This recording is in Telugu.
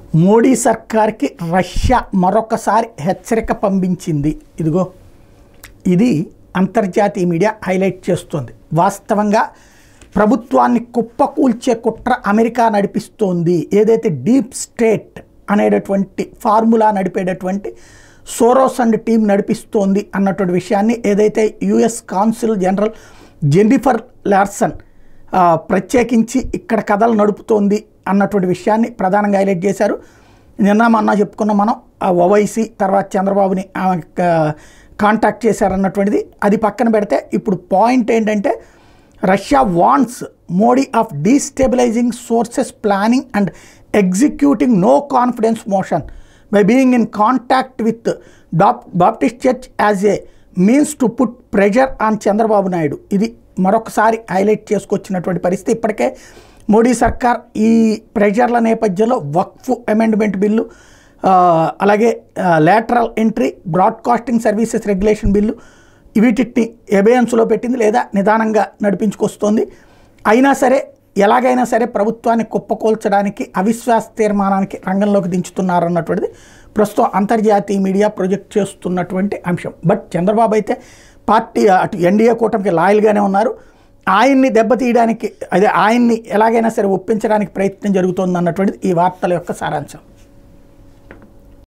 మోడీ సర్కార్కి రష్యా మరొకసారి హెచ్చరిక పంపించింది ఇదిగో ఇది అంతర్జాతీయ మీడియా హైలైట్ చేస్తుంది వాస్తవంగా ప్రభుత్వాన్ని కుప్పకూల్చే కుట్ర అమెరికా నడిపిస్తోంది ఏదైతే డీప్ స్టేట్ అనేటటువంటి ఫార్ములా నడిపేటటువంటి సోరోస్ అండ్ టీం నడిపిస్తోంది అన్నటువంటి విషయాన్ని ఏదైతే US consul general Jennifer Larsen ఆ, ప్రత్యేకించి ఇక్కడ కథలు నడుపుతోంది అన్నటువంటి విషయాన్ని ప్రధానంగా హైలైట్ చేశారు నిన్న మొన్న చెప్పుకున్నాం మనం ఆ ఓవైసీ తర్వాత చంద్రబాబుని ఆమె క- కాంటాక్ట్ చేశారన్నటువంటిది అది పక్కన పెడితే ఇప్పుడు పాయింట్ ఏంటంటే Russia wants Modi of destabilising sources planning and executing no confidence motion by being in contact with Dop Baptist church as a means to put pressure on Chandrababu Naidu ఇది మరొకసారి హైలైట్ చేసుకొచ్చినటువంటి పరిస్థితి ఇప్పటికే మోడీ సర్కార్ ఈ ప్రెషర్ల నేపథ్యంలో వక్ఫ్ అమెండ్మెంట్ బిల్లు ఆ, అలాగే lateral entry broadcasting services regulation bill వీటిని ఎబేయన్స్లో పెట్టింది లేదా నిదానంగా నడిపించుకొస్తోంది అయినా సరే ఎలాగైనా సరే ప్రభుత్వాన్ని కుప్పకూల్చడానికి అవిశ్వాస తీర్మానానికి రంగంలోకి దించుతున్నారన్నటువంటిది ప్రస్తుతం అంతర్జాతీయ మీడియా ప్రొజెక్ట్ చేస్తున్నటువంటి అంశం బట్ చంద్రబాబు అయితే పార్టీ అటు ఎన్డీఏ కూటమికి లాయల్గానే ఉన్నారు ఆయన్ని దెబ్బతీయడానికి అదే ఆయన్ని ఎలాగైనా సరే ఒప్పించడానికి ప్రయత్నం జరుగుతోంది అన్నటువంటిది ఈ వార్తల యొక్క సారాంశం